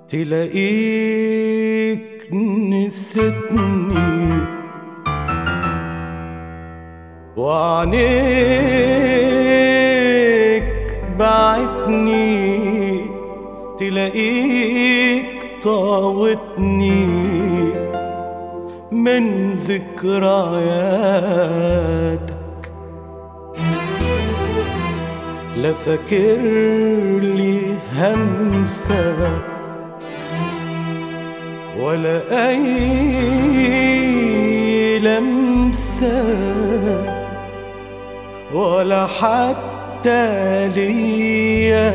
تلاقيك نستني وعنيك بعتني تلاقيك طاوتني من ذكرياتك لا فاكر لي همسة ولا أي لمسة ولا حتى ليا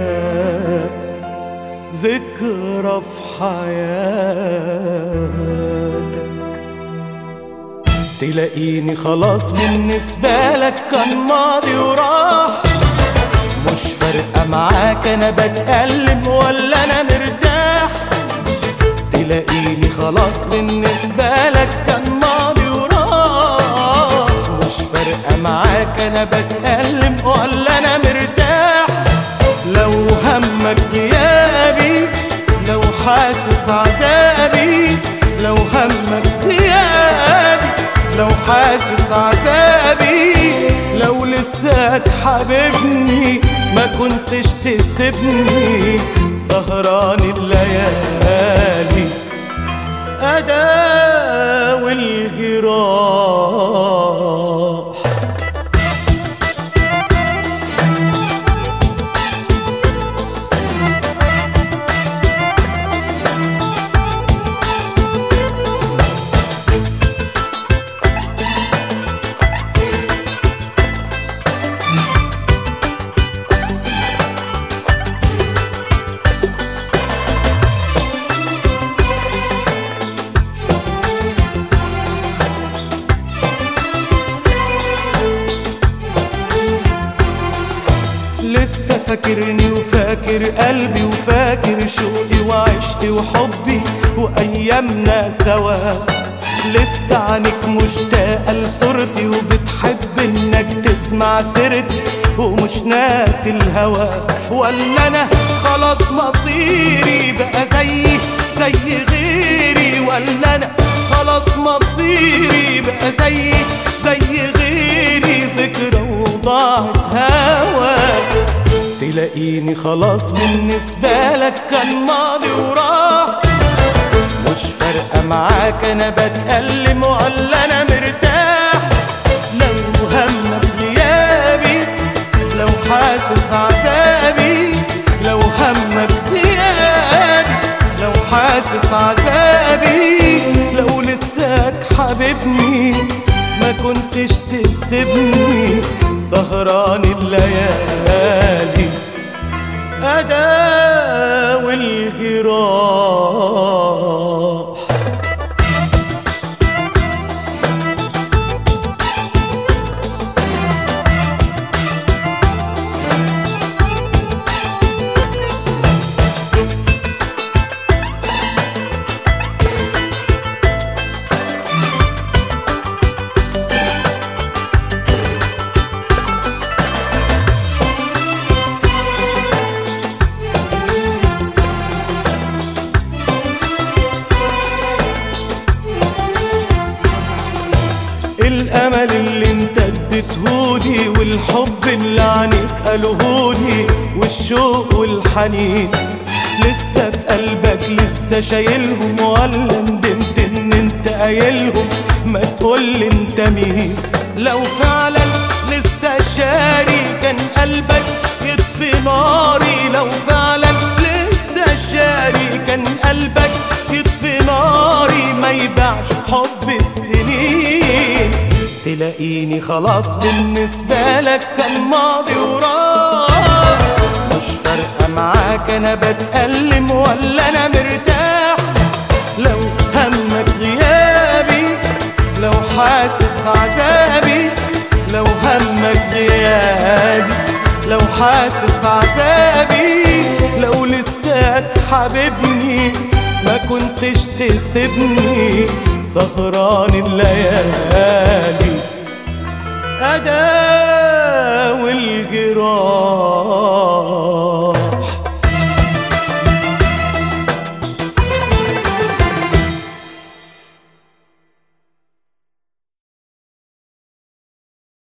ذكرى في حياتك تلاقيني خلاص بالنسبة لك كان ماضي وراح مش فارقة معاك أنا بتألم ولا أنا مرتاح تلاقيني خلاص بالنسبة لك كان ماضي وراح مش فارقة معاك أنا بتألم ولا أنا مرتاح لو همك غيابي لو حاسس عذابي لو همك غيابي لو حاسس عذابي لو لساك حبيبني ما كنتش تسيبني سهران الليالي أداوي الجراح لسه فاكرني وفاكر قلبي وفاكر شوقي وعشقي وحبي وايامنا سوا لسه عنك مشتاقة لصورتي وبتحب انك تسمع سيرتي ومش ناسي الهوى ولا انا خلاص مصيري بقى زي زي غيري ولا انا خلاص مصيري بقى زي زي غيري ذكرى وضاعت هوا تلاقيني خلاص بالنسبة لك كان ماضي وراح مش فارقة معاك أنا بتألم ولا أنا مرتاح لو همك غيابي لو حاسس عذابي لو همك غيابي لو حاسس عذابي لو لساك حبيبني ما كنتش تسيبني سهران الليالي أداوي الجراح الامل اللي انت اديتهولي والحب اللي عنيك قالوهولي والشوق والحنين لسه في قلبك لسه شايلهم ولا ندمت ان انت قايلهم ما تقولي انت مين لو فعلا لسه شاري كان قلبك يطفي ناري لو فعلا لسه شاري كان قلبك يطفي ناري ما يبيعش حب السنين تلاقيني خلاص بالنسبة لك كان ماضي وراح مش فارقة معاك أنا بتألم ولا أنا مرتاح لو همك غيابي لو حاسس عذابي لو همك غيابي لو حاسس عذابي لو لساك حبيبني ما كنتش تسيبني سهران الليالي أداوي الجراح